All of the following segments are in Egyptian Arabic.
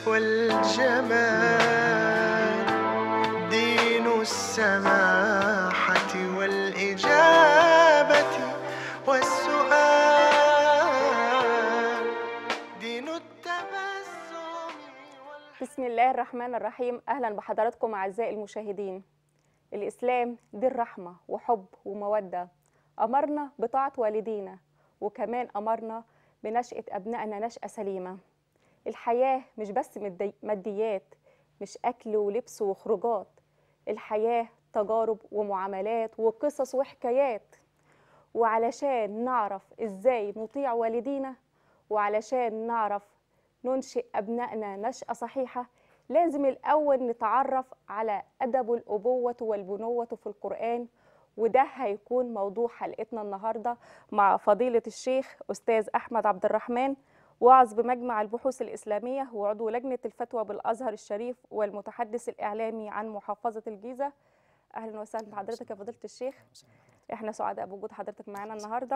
والجمال دين السماحة والإجابة والسؤال دين التبسم بسم الله الرحمن الرحيم اهلا بحضراتكم اعزائي المشاهدين الاسلام دين رحمه وحب وموده امرنا بطاعه والدينا وكمان امرنا بنشاه ابنائنا نشاه سليمه الحياه مش بس مدي- ماديات مش اكل ولبس وخروجات الحياه تجارب ومعاملات وقصص وحكايات وعلشان نعرف ازاي نطيع والدينا وعلشان نعرف ننشئ أبنائنا نشأة صحيحة لازم الأول نتعرف على أدب الأبوة والبنوة في القرآن وده هيكون موضوع حلقتنا النهاردة مع فضيلة الشيخ أستاذ أحمد عبد الرحمن واعظ بمجمع البحوث الإسلامية وعضو لجنة الفتوى بالأزهر الشريف والمتحدث الإعلامي عن محافظة الجيزة أهلا وسهلا بحضرتك يا فضيلة الشيخ احنا سعداء بوجود حضرتك معانا النهارده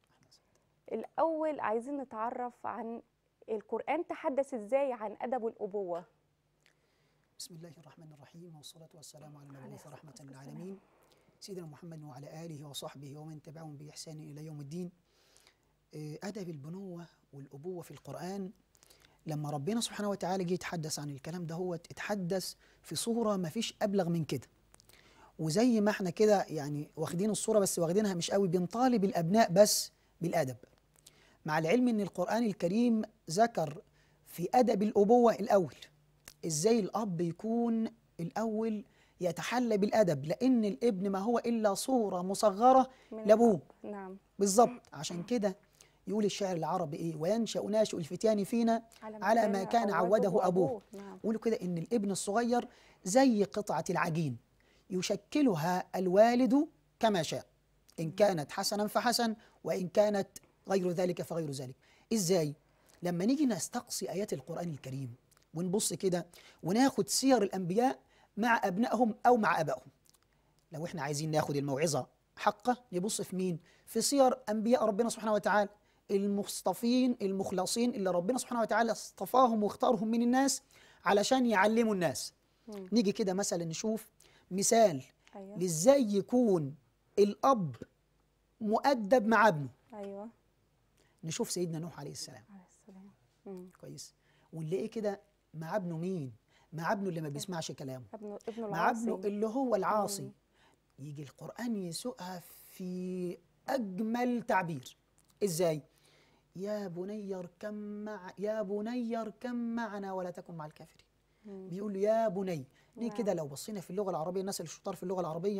الأول عايزين نتعرف عن القرآن تحدث إزاي عن أدب الأبوة بسم الله الرحمن الرحيم والصلاة والسلام على المبعوث رحمة للعالمين سيدنا محمد وعلى آله وصحبه ومن تبعهم بإحسان إلى يوم الدين آه، أدب البنوة والأبوة في القرآن لما ربنا سبحانه وتعالى جه يتحدث عن الكلام ده هو اتحدث في صورة ما فيش أبلغ من كده وزي ما احنا كده يعني واخدين الصورة بس واخدينها مش قوي بنطالب الأبناء بس بالأدب مع العلم ان القرآن الكريم ذكر في أدب الأبوة الأول ازاي الاب يكون الاول يتحلى بالادب لان الابن ما هو الا صوره مصغره من لابوه الأب. نعم بالظبط عشان كده يقول الشاعر العربي ايه وينشا ناشئ الفتيان فينا على ما كان عوده ابوه نعم يقولوا كده ان الابن الصغير زي قطعه العجين يشكلها الوالد كما شاء ان كانت حسنا فحسن وان كانت غير ذلك فغير ذلك ازاي لما نيجي نستقصي ايات القران الكريم ونبص كده وناخد سير الانبياء مع ابنائهم او مع ابائهم لو احنا عايزين ناخد الموعظه حقه نبص في مين في سير انبياء ربنا سبحانه وتعالى المصطفين المخلصين اللي ربنا سبحانه وتعالى اصطفاهم واختارهم من الناس علشان يعلموا الناس مم. نيجي كده مثلا نشوف مثال أيوه لازاي يكون الاب مؤدب مع ابنه أيوه نشوف سيدنا نوح عليه السلام عليه السلام مم. كويس ونلاقيه كده مع ابنه مين مع ابنه اللي ما بيسمعش كلامه ابنه ابنه مع العاصي ابنه اللي هو العاصي مم. يجي القرآن يسوقها في أجمل تعبير إزاي؟ يا بني اركم مع يا بني اركم معنا ولا تكن مع الكافرين مم. بيقول له يا بني ليه نعم. كده لو بصينا في اللغة العربية الناس اللي شطار في اللغة العربية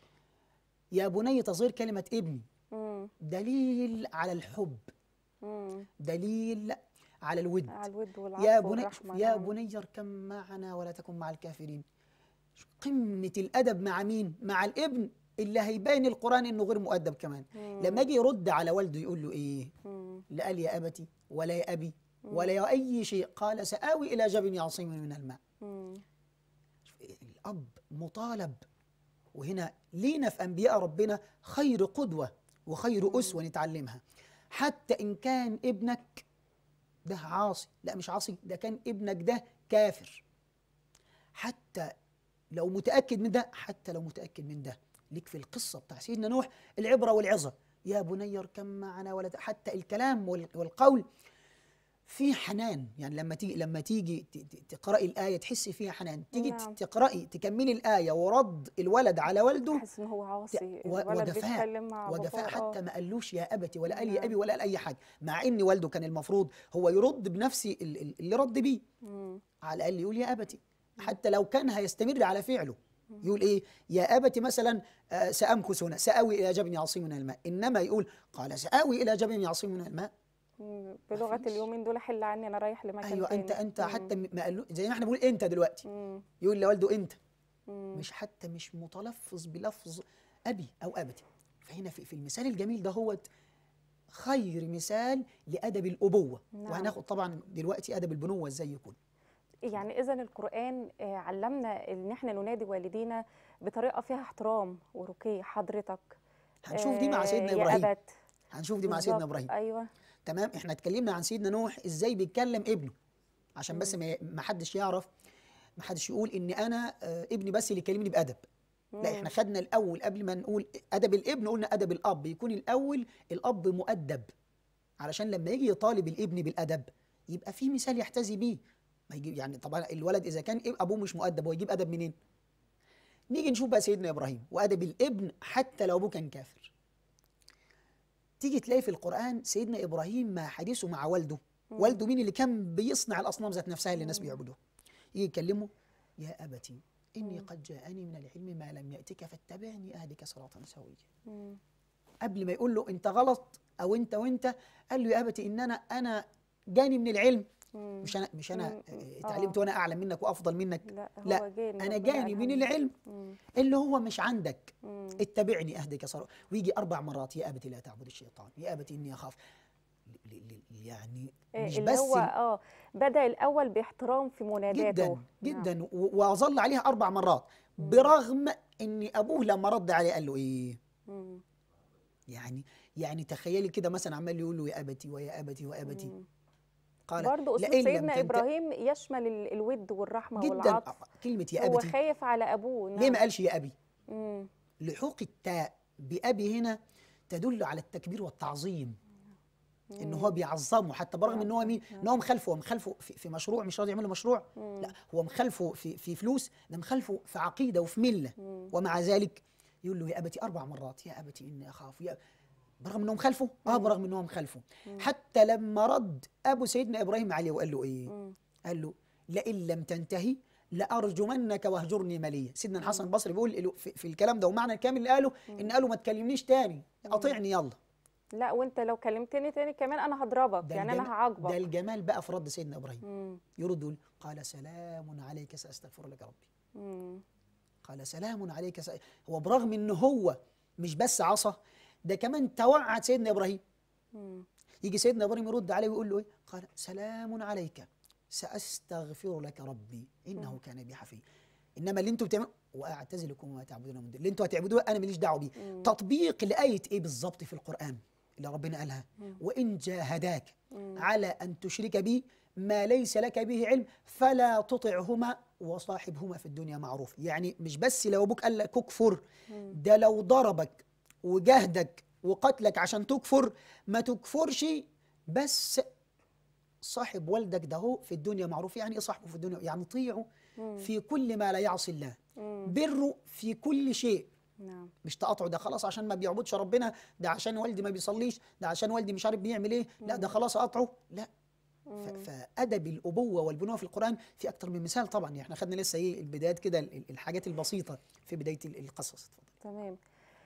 يا بني تصغير كلمة ابني مم. دليل على الحب مم. دليل على الود على الود والعطف يا بني والرحمة يا نعم. بني اركب معنا ولا تكن مع الكافرين قمة الأدب مع مين؟ مع الابن اللي هيبين القرآن إنه غير مؤدب كمان مم. لما يجي يرد على والده يقول له إيه؟ مم. لا قال يا أبتي ولا يا أبي ولا يا أي شيء قال سآوي إلى جبل يعصمني من الماء مم. الأب مطالب وهنا لينا في أنبياء ربنا خير قدوة وخير أسوة نتعلمها حتى إن كان ابنك ده عاصي لا مش عاصي ده كان ابنك ده كافر حتى لو متأكد من ده حتى لو متأكد من ده ليك في القصة بتاع سيدنا نوح العبرة والعظة يا بني اركب معنا ولا ت- حتى الكلام وال- والقول في حنان يعني لما تيجي لما تيجي ت- ت- تقرأي الآية تحسي فيها حنان تيجي نعم. ت- تقرأي تكملي الآية ورد الولد على والده تحس إن هو عاصي و- الولد ودفاع بيتكلم مع ودفاع باباه. حتى ما قالوش يا ابتي ولا قال يا نعم. ابي ولا قال اي حاجه مع ان والده كان المفروض هو يرد بنفس ال- ال- اللي رد بيه مم. على الاقل يقول يا ابتي حتى لو كان هيستمر على فعله يقول ايه يا ابتي مثلا آه، سامكث هنا ساوي الى جبل يعصمني من الماء انما يقول قال ساوي الى جبل يعصمني من الماء مم. بلغة مفيش. اليومين دول حل عني أنا رايح لمكان ايوه انت تاني. انت مم. حتى م- ما قال زي ما احنا بنقول انت دلوقتي مم. يقول لوالده انت مم. مش حتى مش متلفظ بلفظ ابي او ابتي فهنا في, في المثال الجميل ده هو خير مثال لادب الابوه نعم. وهناخد طبعا دلوقتي ادب البنوه ازاي يكون يعني اذا القران آه، علمنا ان احنا ننادي والدينا بطريقه فيها احترام ورقي حضرتك هنشوف دي مع آه، سيدنا يا ابراهيم أبت. هنشوف دي مع سيدنا بالظبط. ابراهيم ايوه تمام احنا اتكلمنا عن سيدنا نوح ازاي بيتكلم ابنه عشان بس ما ما حدش يعرف ما حدش يقول ان انا آه، ابني بس اللي يكلمني بادب لا احنا خدنا الاول قبل ما نقول ادب الابن قلنا ادب الاب يكون الاول الاب مؤدب علشان لما يجي يطالب الابن بالادب يبقى في مثال يحتذي بيه ما يجي يعني طبعا الولد اذا كان إب- ابوه مش مؤدب هو يجيب ادب منين نيجي نشوف بقى سيدنا ابراهيم وادب الابن حتى لو ابوه كان كافر تيجي تلاقي في القران سيدنا ابراهيم مع حديثه مع والده والده مين اللي كان بيصنع الاصنام ذات نفسها اللي الناس بيعبدوها يجي يكلمه يا ابتي اني قد جاءني من العلم ما لم ياتك فاتبعني اهدك صراطا سويا مم. قبل ما يقول له انت غلط او انت وانت قال له يا ابتي ان انا انا جاني من العلم مم. مش انا مش انا مم. آه، آه. اتعلمت وانا اعلم منك وافضل منك لا هو لا جاني انا ربنا جاني من ألهمني. العلم مم. اللي هو مش عندك مم. اتبعني اهدك صراط ويجي اربع مرات يا ابتي لا تعبد الشيطان يا ابتي اني اخاف ل- ل- ل- يعني إيه مش اللي بس هو اه بدا الاول باحترام في مناداته جدا نعم. جدا و- واظل عليها اربع مرات برغم ان ابوه لما رد عليه قال له ايه مم. يعني يعني تخيلي كده مثلا عمال يقول له يا ابتي ويا ابتي وابتي مم. قال برضه اسلوب لئن لم سيدنا تنت- ابراهيم يشمل ال- الود والرحمه جدا والعطف آه، كلمه يا هو ابتي خايف على ابوه ليه نعم. ما قالش يا ابي مم. لحوق التاء بأبي هنا تدل على التكبير والتعظيم ان هو بيعظمه حتى برغم ان هو مين ان هو مخالفه هو مخالفه في, في مشروع مش راضي يعمل له مشروع لا هو مخالفه في في فلوس ده مخالفه في عقيده وفي مله ومع ذلك يقول له يا ابتي اربع مرات يا ابتي اني اخاف يا برغم انه مخالفه اه برغم انه مخالفه حتى لما رد ابو سيدنا ابراهيم عليه وقال له ايه قال له لئن لم تنتهي لارجمنك واهجرني مليا سيدنا الحسن البصري بيقول في, في الكلام ده ومعنى الكامل اللي قاله ان قاله ما تكلمنيش تاني اطيعني يلا لا وانت لو كلمتني تاني كمان انا هضربك ده يعني الجمال- انا هعاقبك ده الجمال بقى في رد سيدنا ابراهيم مم. يرد يقول قال سلام عليك ساستغفر لك ربي مم. قال سلام عليك س... هو برغم ان هو مش بس عصى ده كمان توعد سيدنا ابراهيم مم. يجي سيدنا ابراهيم يرد عليه ويقول له ايه قال سلام عليك ساستغفر لك ربي انه كان بي حفي انما اللي انتوا بتعملوا واعتزلكم وما تعبدون من دون اللي انتوا هتعبدوه انا ماليش دعوه بيه تطبيق لايه ايه بالظبط في القران اللي ربنا قالها وان جاهداك على ان تشرك بي ما ليس لك به علم فلا تطعهما وصاحبهما في الدنيا معروف يعني مش بس لو ابوك قال لك اكفر ده لو ضربك وجهدك وقتلك عشان تكفر ما تكفرش بس صاحب والدك ده هو في الدنيا معروف يعني ايه صاحبه في الدنيا يعني طيعه في كل ما لا يعصي الله بره في كل شيء نعم مش تقاطعه ده خلاص عشان ما بيعبدش ربنا ده عشان والدي ما بيصليش ده عشان والدي مش عارف بيعمل ايه لا ده خلاص اقاطعه لا ف- فادب الابوه والبنوه في القران في اكتر من مثال طبعا يعني احنا خدنا لسه ايه البدايات كده ال- ال- الحاجات البسيطه في بدايه ال- القصص اتفضل تمام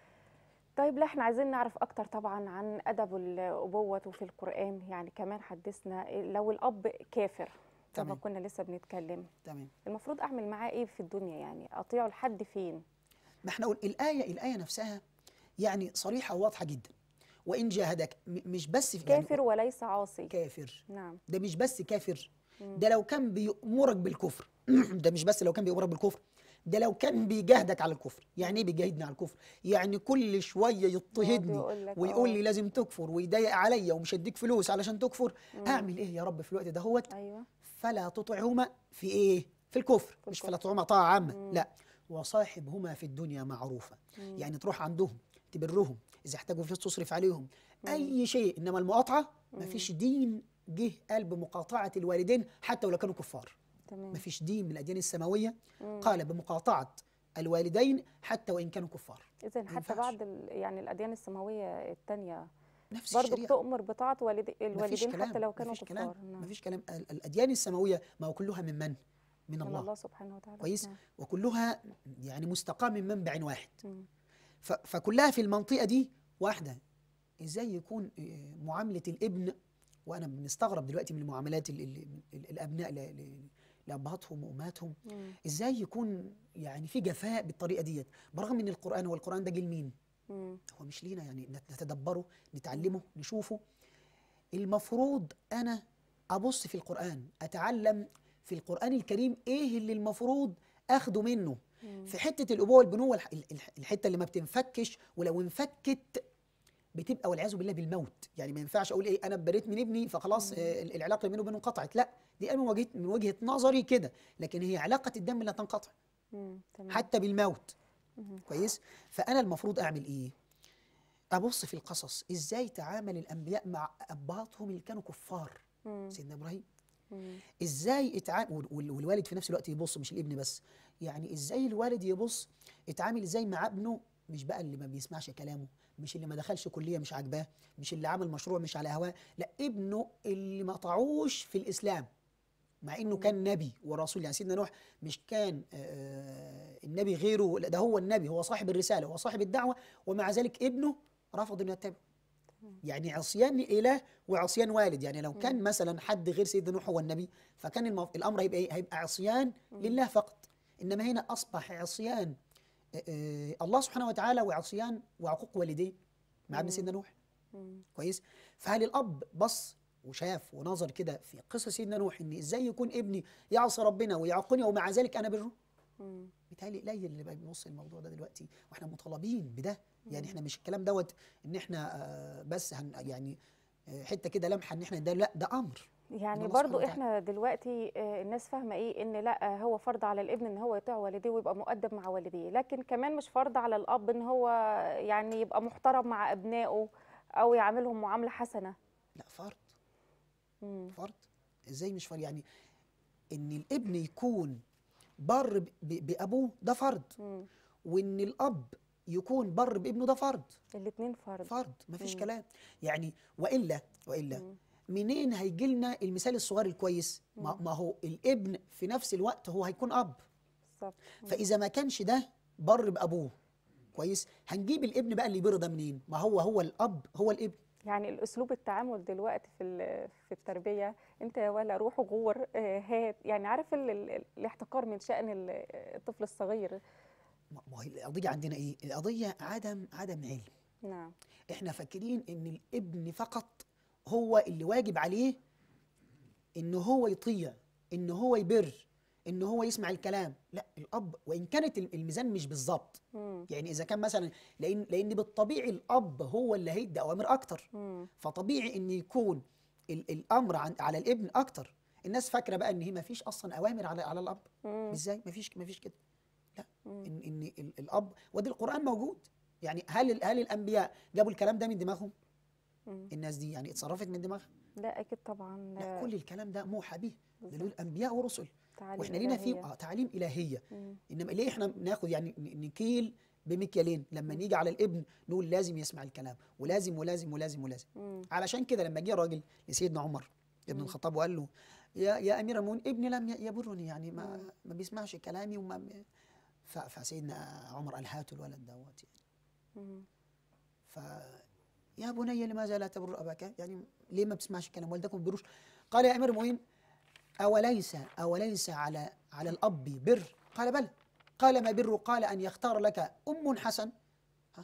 طيب لا احنا عايزين نعرف اكتر طبعا عن ادب الابوه في القران يعني كمان حدثنا إيه لو الاب كافر زي ما تمام. كنا لسه بنتكلم تمام المفروض اعمل معاه ايه في الدنيا يعني اطيعه لحد فين ما احنا قول الايه الايه نفسها يعني صريحه وواضحه جدا وان جاهدك م- مش بس في يعني كافر وليس عاصي كافر نعم ده مش بس كافر ده لو كان بيأمرك بالكفر ده مش بس لو كان بيأمرك بالكفر ده لو كان بيجاهدك على الكفر يعني ايه بيجاهدني على الكفر يعني كل شويه يضطهدني يقول لك ويقول آه. لي لازم تكفر ويضايق عليا ومش هديك فلوس علشان تكفر اعمل ايه يا رب في الوقت ده هوت ايوه فلا تطعهما في ايه في الكفر مش الكفر. فلا تطعهما طاعه عامه لا وصاحبهما في الدنيا معروفا يعني تروح عندهم تبرهم اذا احتاجوا فلوس تصرف عليهم اي شيء انما المقاطعه ما فيش دين جه قال بمقاطعه الوالدين حتى ولو كانوا كفار تمام ما فيش دين من الاديان السماويه قال بمقاطعه الوالدين حتى وان كانوا كفار اذا ما حتى ينفعش. بعد ال- يعني الاديان السماويه الثانيه نفس برضه الشريعه بتؤمر بطاعه والدي مفيش الوالدين كلام حتى لو كانوا مفيش كفار كلام نعم. مفيش كلام ال- الاديان السماويه ما هو كلها من من من من الله الله سبحانه وتعالى كويس نعم. وكلها يعني مستقاه من منبع واحد مم. ف- فكلها في المنطقه دي واحده ازاي يكون آه، معامله الابن وانا بنستغرب دلوقتي من المعاملات ال ال ال الابناء ل- ل- لابهاتهم وامهاتهم مم. ازاي يكون يعني في جفاء بالطريقه ديت برغم ان القران هو القران ده جه لمين مم. هو مش لينا يعني نت- نتدبره نتعلمه نشوفه المفروض انا ابص في القران اتعلم في القران الكريم ايه اللي المفروض اخده منه في حته الابوه والبنوه الح- الح- الحته اللي ما بتنفكش ولو انفكت بتبقى والعياذ بالله بالموت يعني ما ينفعش اقول ايه انا بريت من ابني فخلاص آه العلاقه بينه وبينه انقطعت لا دي انا من وجهه من وجهه نظري كده لكن هي علاقه الدم لا تنقطع مم. تمام حتى بالموت كويس فانا المفروض اعمل ايه ابص في القصص ازاي تعامل الانبياء مع اباطهم اللي كانوا كفار مم. سيدنا ابراهيم مم. ازاي اتعامل والوالد في نفس الوقت يبص مش الابن بس يعني ازاي الوالد يبص اتعامل ازاي مع ابنه مش بقى اللي ما بيسمعش كلامه مش اللي ما دخلش كليه مش عاجباه مش اللي عمل مشروع مش على هواه لا ابنه اللي ما طاعوش في الاسلام مع انه كان نبي ورسول يعني سيدنا نوح مش كان آه، النبي غيره لا ده هو النبي هو صاحب الرساله هو صاحب الدعوه ومع ذلك ابنه رفض انه يتبع يعني عصيان اله وعصيان والد يعني لو كان مثلا حد غير سيدنا نوح هو النبي فكان المف... الامر هيبقى ايه هيبقى عصيان لله فقط انما هنا اصبح عصيان آه، آه، الله سبحانه وتعالى وعصيان وعقوق والديه مع ابن سيدنا نوح مم. كويس فهل الاب بص وشاف ونظر كده في قصه سيدنا نوح ان ازاي يكون ابني يعصي ربنا ويعقني ومع ذلك انا بره مم. بيتهيألي قليل اللي بقى بيبص الموضوع ده دلوقتي واحنا مطالبين بده يعني احنا مش الكلام دوت ان احنا آه، بس هن يعني آه، حته كده لمحه ان احنا ده لا ده امر يعني الله برضو سبحانه وتعالى. احنا دلوقتي آه، الناس فاهمه ايه ان لا هو فرض على الابن ان هو يطيع والديه ويبقى مؤدب مع والديه لكن كمان مش فرض على الاب ان هو يعني يبقى محترم مع ابنائه او يعاملهم معامله حسنه لا فرض مم. فرض ازاي مش فرض يعني ان الابن يكون بر ب- ب- بابوه ده فرض مم. وان الاب يكون بر بابنه ده فرض الاتنين فرض فرض مفيش مم. كلام يعني والا والا مم. منين هيجي لنا المثال الصغير الكويس ما, ما هو الابن في نفس الوقت هو هيكون اب بالظبط فاذا ما كانش ده بر بابوه كويس هنجيب الابن بقى اللي يبر ده منين ما هو هو الاب هو الابن يعني الاسلوب التعامل دلوقتي في ال- في التربيه انت ولا روح غور آه، هات يعني عارف ال- ال- الاحتقار من شان ال- الطفل الصغير ما ما هي القضيه عندنا ايه القضيه عدم عدم علم نعم احنا فاكرين ان الابن فقط هو اللي واجب عليه ان هو يطيع ان هو يبر ان هو يسمع الكلام لا الاب وان كانت الميزان مش بالظبط مم. يعني اذا كان مثلا لان لان بالطبيعي الاب هو اللي هيدي اوامر اكتر مم. فطبيعي ان يكون ال الامر عن على الابن اكتر الناس فاكره بقى ان هي ما فيش اصلا اوامر على على الاب مم. ازاي ما فيش ما فيش كده لا مم. ان ان ال- الاب ودي القران موجود يعني هل ال- هل الانبياء جابوا الكلام ده من دماغهم مم. الناس دي يعني اتصرفت من دماغها لا اكيد طبعا لا كل الكلام ده موحى به بالظبط. دول انبياء ورسل تعاليم واحنا لينا فيه إلهية. آه تعاليم الهيه مم. انما ليه احنا ناخد يعني ن- نكيل بمكيالين لما نيجي على الابن نقول لازم يسمع الكلام ولازم ولازم ولازم ولازم مم. علشان كده لما جه راجل لسيدنا عمر ابن الخطاب وقال له يا يا امير المؤمنين ابني لم ي- يبرني يعني ما ما بيسمعش كلامي وما ف- فسيدنا عمر قال هاتوا الولد دوت يعني مم. ف يا بني لماذا لا تبر اباك يعني ليه ما بتسمعش كلام والدكم ما بيبروش قال يا امير المؤمنين اوليس اوليس على على الاب بر قال بلى قال ما بر قال ان يختار لك ام حسن ها،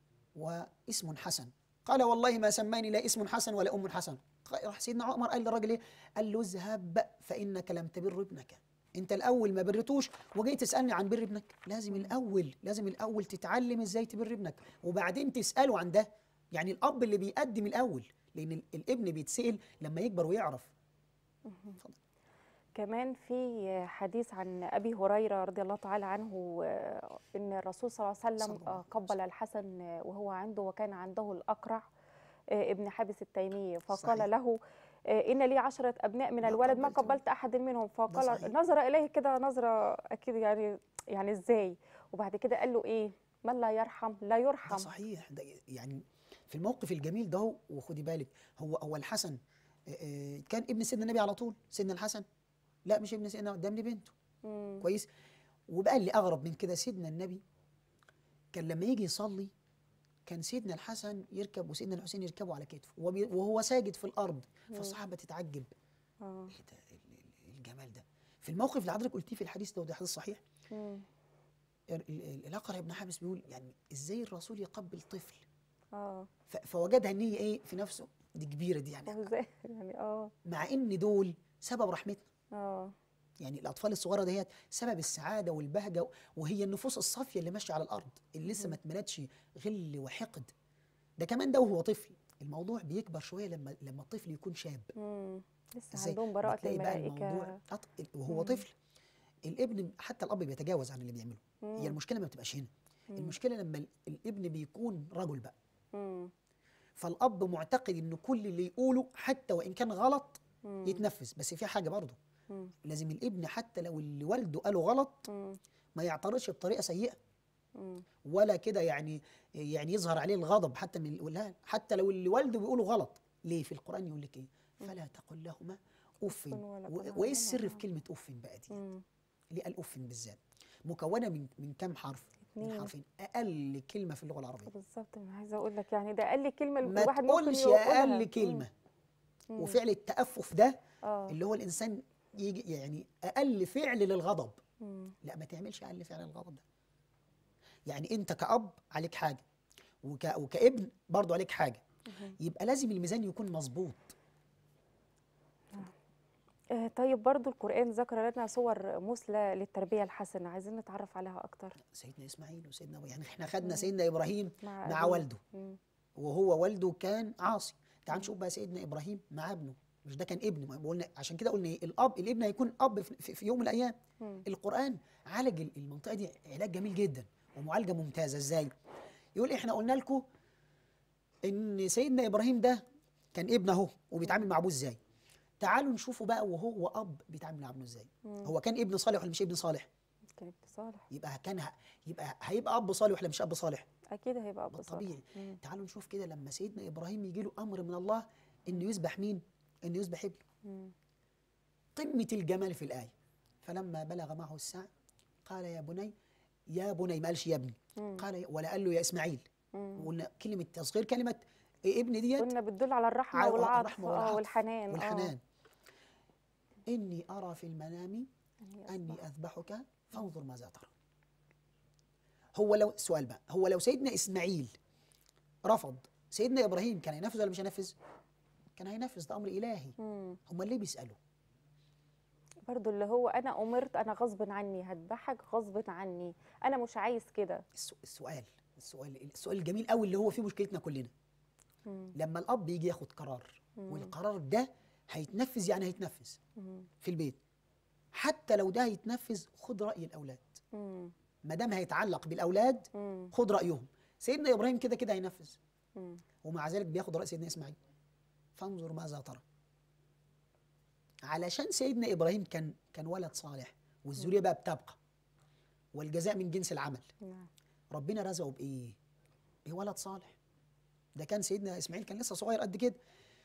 واسم حسن قال والله ما سماني لا اسم حسن ولا ام حسن قال- راح سيدنا عمر قال للراجل ايه قال له اذهب فانك لم تبر ابنك انت الاول ما برتوش وجاي تسالني عن بر ابنك لازم الاول لازم الاول تتعلم ازاي تبر ابنك وبعدين تساله عن ده يعني الاب اللي بيقدم الاول لان ال- الابن بيتسال لما يكبر ويعرف اتفضل كمان في حديث عن ابي هريره رضي الله تعالى عنه آه، ان الرسول صلى الله عليه صلى وسلم الله عليه آه، قبل الحسن آه، وهو عنده وكان عنده الاقرع آه، ابن حابس التيمي فقال صحيح. له آه، ان لي عشرة ابناء من ما الولد ما قبلت منهم. قبلت احد منهم فقال صحيح. نظر اليه كده نظره اكيد يعني يعني ازاي وبعد كده قال له ايه من لا يرحم لا ده يرحم صحيح ده يعني في الموقف الجميل ده هو- وخدي بالك هو هو الحسن آه، آه، كان ابن سيدنا النبي على طول سيدنا الحسن لا مش ابن سيدنا ده ابن بنته مم. كويس وبقى اللي اغرب من كده سيدنا النبي كان لما يجي يصلي كان سيدنا الحسن يركب وسيدنا الحسين يركبوا على كتفه وبي- وهو ساجد في الارض فالصحابه تتعجب آه. ايه ده ال- ال- الجمال ده في الموقف اللي حضرتك قلتيه في الحديث ده وده حديث صحيح مم. ال- ال- الاقرع ابن حابس بيقول يعني ازاي الرسول يقبل طفل اه ف- فوجدها ان هي ايه في نفسه دي كبيره دي يعني هو ازاي يعني اه مع ان دول سبب رحمتنا اه يعني الاطفال الصغيره ديت سبب السعاده والبهجه وهي النفوس الصافيه اللي ماشيه على الارض اللي لسه ما اتملتش غل وحقد ده كمان ده وهو طفل الموضوع بيكبر شويه لما لما الطفل يكون شاب مم. لسه ازاي عندهم براءة بتلاقي بقى الموضوع الملائكة أط- وهو مم. طفل الابن حتى الاب بيتجاوز عن اللي بيعمله هي مم. المشكله ما بتبقاش هنا مم. المشكله لما ال- الابن بيكون رجل بقى مم. فالاب معتقد ان كل اللي يقوله حتى وان كان غلط مم. يتنفذ بس في حاجه برضه مم. لازم الابن حتى لو اللي والده قاله غلط مم. ما يعترضش بطريقه سيئه مم. ولا كده يعني يعني يظهر عليه الغضب حتى من لا حتى لو اللي والده بيقوله غلط ليه في القران يقول لك ايه فلا تقل لهما اف ولا و- تنهرهما. وايه السر في كلمه اف بقى دي مم. ليه قال اف بالذات مكونه من من كام حرف من اتنين. حرفين اقل كلمه في اللغه العربيه بالظبط انا عايزه اقول لك يعني ده اقل كلمه ما الواحد ممكن تقولش يقولها اقل مم. كلمه مم. وفعل التأفف ده اه اللي هو الانسان يجي يعني اقل فعل للغضب مم. لا ما تعملش اقل فعل للغضب ده يعني انت كأب عليك حاجه وك وكابن برضه عليك حاجه مهم. يبقى لازم الميزان يكون مظبوط آه، طيب برضو القرآن ذكر لنا صور مثلى للتربية الحسنة عايزين نتعرف عليها أكتر سيدنا اسماعيل وسيدنا أبو- يعني احنا خدنا مم. سيدنا ابراهيم مع, مع أبيه. والده مم. وهو والده كان عاصي تعال مم. نشوف بقى سيدنا ابراهيم مع ابنه مش ده كان ابنه ما قلنا عشان كده قلنا إيه؟ الاب الابن هيكون اب في, في, في يوم من الايام مم. القرآن عالج ال- المنطقة دي علاج جميل جدا ومعالجة ممتازة ازاي؟ يقول احنا قلنا لكم ان سيدنا ابراهيم ده كان ابن اهو وبيتعامل مع ابوه ازاي؟ تعالوا نشوفوا بقى وهو اب بيتعامل مع ابنه ازاي؟ مم. هو كان ابن صالح ولا مش ابن صالح؟ كان ابن صالح يبقى كان ه- يبقى هيبقى اب صالح ولا مش اب صالح؟ أكيد هيبقى أب صالح بالطبيعي مم. تعالوا نشوف كده لما سيدنا ابراهيم يجي له امر من الله انه يذبح مين؟ انه يذبح ابنه مم. قمة الجمال في الآية فلما بلغ معه السعي قال يا بني يا بني ما قالش يا ابني مم. قال ولا قال له يا اسماعيل مم. وقلنا كلمه تصغير كلمه إيه ابن ديت قلنا بتدل على الرحمة على والعطف الرحمة اه والعطف والحنان والحنان اني ارى في المنام اه اني اذبحك فانظر ماذا ترى هو لو سؤال بقى هو لو سيدنا اسماعيل رفض سيدنا ابراهيم كان هينفذ ولا مش هينفذ كان هينفذ ده امر الهي مم. هم ليه بيسالوا برضو اللي هو أنا أمرت أنا غصب عني هذبحك غصب عني أنا مش عايز كده السو- السؤال السؤال السؤال الجميل قوي اللي هو فيه مشكلتنا كلنا مم. لما الاب يجي ياخد قرار مم. والقرار ده هيتنفذ يعني هيتنفذ مم. في البيت حتى لو ده هيتنفذ خد راي الاولاد مم. ما دام هيتعلق بالاولاد مم. خد رايهم سيدنا ابراهيم كده كده هينفذ مم. ومع ذلك بياخد راي سيدنا اسماعيل فانظر ماذا ترى علشان سيدنا ابراهيم كان كان ولد صالح والذريه بقى بتبقى والجزاء من جنس العمل نعم ربنا رزقه بايه بولد صالح ده كان سيدنا اسماعيل كان لسه صغير قد كده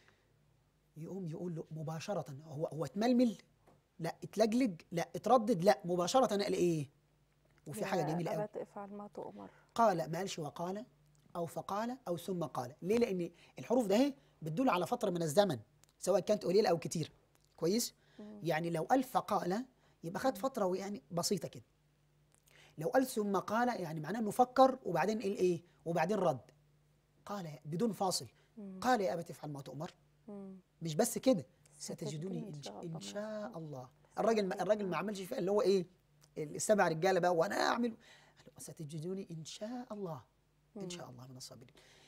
يقوم يقول له مباشره هو هو اتململ لا اتلجلج لا اتردد لا مباشره قال ايه وفي حاجه يا جميله قوي أبت افعل ما تؤمر قال ما قالش وقال او فقال او ثم قال ليه لان الحروف ده اهي بتدل على فتره من الزمن سواء كانت قليله او كتيره كويس مم. يعني لو قال فقال يبقى خد فتره ويعني بسيطه كده لو قال ثم قال يعني معناه انه فكر وبعدين قال ايه وبعدين رد قال بدون فاصل مم. قال يا ابت افعل ما تؤمر مم. مش بس كده ستجدني ستجدني إن ان شاء شاء, الله إن من شاء الله الراجل ما الراجل ما عملش فيها اللي هو ايه السبع رجاله بقى وانا اعمل قال له ستجدني ان شاء الله ان مم. شاء الله من الصابرين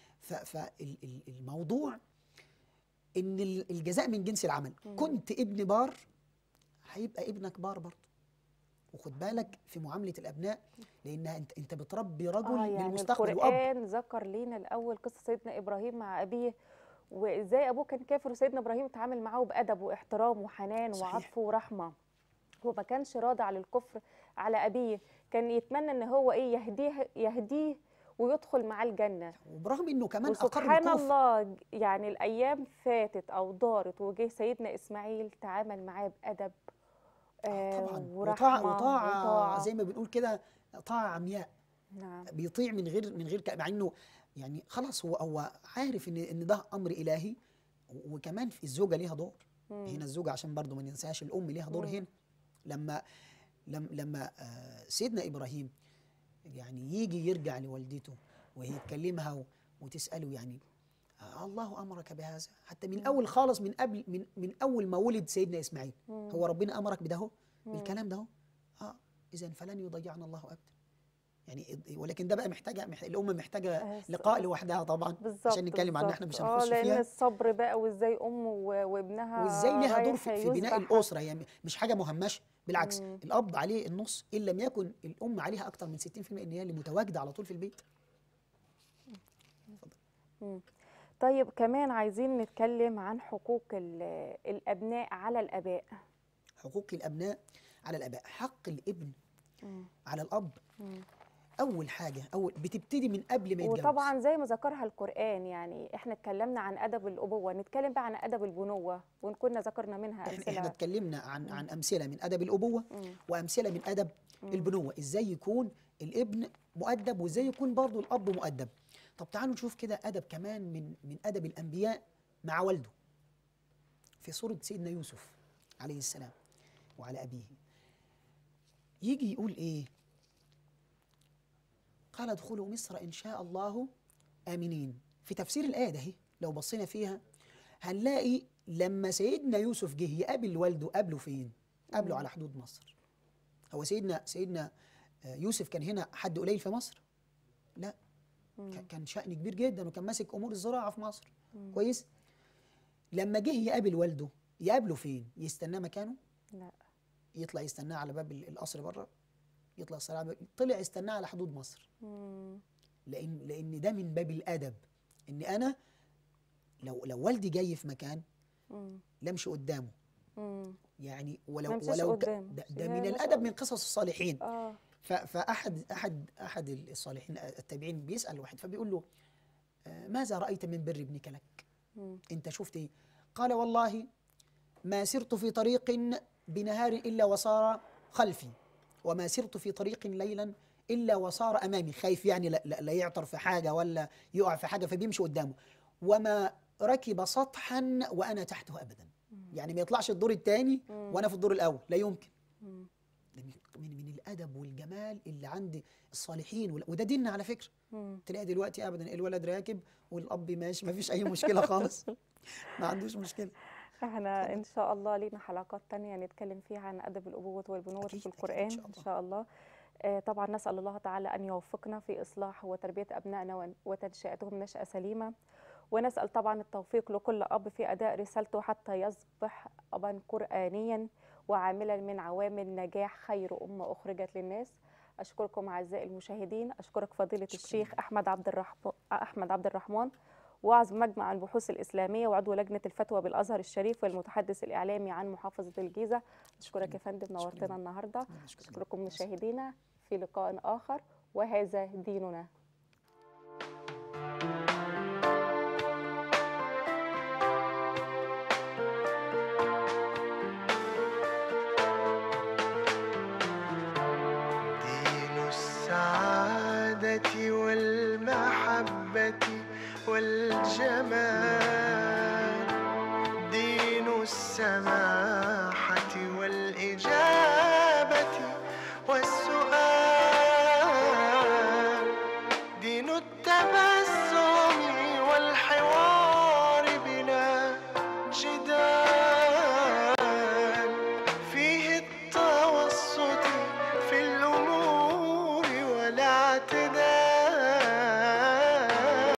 فالموضوع ان ال- الجزاء من جنس العمل مم. كنت ابن بار هيبقى ابنك بار برضه وخد بالك في معامله الابناء لان انت انت بتربي رجل اه يعني للمستقبل واب القرآن ذكر لينا الأول قصة سيدنا إبراهيم مع أبيه وإزاي أبوه كان كافر وسيدنا إبراهيم اتعامل معاه بأدب واحترام وحنان صحيح. وعطف ورحمة هو ما كانش راضي على الكفر على أبيه كان يتمنى إن هو إيه يهديه يهديه ويدخل معاه الجنة وبرغم انه كمان اقر وسبحان الكفر الله ج- يعني الأيام فاتت أو دارت وجه سيدنا إسماعيل تعامل معاه بأدب آه طبعا ورحمة وطاعه وطاعه وطاعة. زي ما بنقول كده طاعه عمياء نعم بيطيع من غير من غير ك- مع انه يعني خلاص هو هو عارف ان ان ده امر الهي وكمان في الزوجه ليها دور مم. هنا الزوجه عشان برضو ما ننساش الام ليها دور مم. هنا لما لما لما آه، سيدنا ابراهيم يعني يجي يرجع لوالدته وهي تكلمها و- وتساله يعني آه، الله امرك بهذا حتى من مم. اول خالص من قبل من من اول ما ولد سيدنا اسماعيل مم. هو ربنا امرك بده هو مم. بالكلام ده هو اه اذا فلن يضيعنا الله ابدا يعني ولكن ده بقى محتاجه مح- الام محتاجه آه، لقاء لوحدها طبعا بالظبط عشان نتكلم عنها احنا بالظبط. مش اه هنخش لان فيها الصبر بقى وازاي ام و- وابنها وازاي لها دور رايح في, في بناء يذبح. الاسره يعني مش حاجه مهمشه بالعكس مم. الاب عليه النص ان لم يكن الام عليها اكتر من 60% ان هي اللي متواجده على طول في البيت طيب كمان عايزين نتكلم عن حقوق ال- الابناء على الاباء حقوق الابناء على الاباء حق الابن مم. على الاب مم. اول حاجه اول بتبتدي من قبل ما يتجوز وطبعا زي ما ذكرها القرآن يعني احنا اتكلمنا عن أدب الأبوة نتكلم بقى عن أدب البنوة وإن كنا ذكرنا منها احنا احنا أمثلة اتكلمنا عن عن امثله من ادب الابوه مم. وامثله من ادب البنوه ازاي يكون الابن مؤدب وازاي يكون برضه الاب مؤدب طب تعالوا نشوف كده ادب كمان من من ادب الانبياء مع والده في سوره سيدنا يوسف عليه السلام وعلى ابيه يجي يقول ايه قال ادخلوا مصر ان شاء الله امنين في تفسير الايه ده اهي لو بصينا فيها هنلاقي لما سيدنا يوسف جه يقابل والده قابله فين قابله على حدود مصر هو سيدنا سيدنا آه، يوسف كان هنا حد قليل في مصر لا ك- كان شأن كبير جدا وكان ماسك امور الزراعه في مصر كويس لما جه يقابل والده يقابله فين يستناه مكانه لا يطلع يستناه على باب ال- القصر بره يطلع يستناه على باب- طلع يستناه على حدود مصر مم. لان لان ده من باب الادب ان انا لو لو والدي جاي في مكان مم. لا امشي قدامه مم. يعني ما ولو يمشيش ولو ك- قدامه. ده, ده يا من ما شاء الادب الله. من قصص الصالحين اه ف- فاحد احد احد الصالحين التابعين بيسال واحد فبيقول له آه، ماذا رايت من بر ابنك لك مم. انت شفت ايه قال والله ما سرت في طريق بنهار الا وصار خلفي وما سرت في طريق ليلا الا وصار امامي خايف يعني لا, لا, لا يعطر في حاجه ولا يقع في حاجه فبيمشي قدامه وما ركب سطحا وانا تحته ابدا يعني ما يطلعش الدور الثاني وانا في الدور الاول لا يمكن مم. ده من من من الادب والجمال اللي عند الصالحين وال- وده ديننا على فكره مم. تلاقي دلوقتي ابدا الولد راكب والاب ماشي ما فيش اي مشكله خالص ما عندوش مشكله احنا ان شاء الله لينا حلقات تانية نتكلم فيها عن ادب الابوة والبنوة أكيد، في أكيد، القرآن إن شاء ان الله. شاء الله آه، طبعا نسأل الله تعالى أن يوفقنا في إصلاح وتربية أبنائنا ون- وتنشئتهم نشأة سليمة ونسأل طبعا التوفيق لكل أب في أداء رسالته حتى يصبح أبا قرآنيا وعاملا من عوامل نجاح خير أمة أخرجت للناس أشكركم أعزائي المشاهدين أشكرك فضيلة شكراً الشيخ لك. أحمد عبد الرحمن أحمد عبد الرحمن واعظ مجمع البحوث الإسلامية وعضو لجنة الفتوى بالأزهر الشريف والمتحدث الإعلامي عن محافظة الجيزة أشكرك يا فندم شكراً. نورتنا النهاردة أنا أشكرك. أشكركم مشاهدينا في لقاء آخر وهذا ديننا دين السعادة والمحبة والجمال دين السماحة والإجابة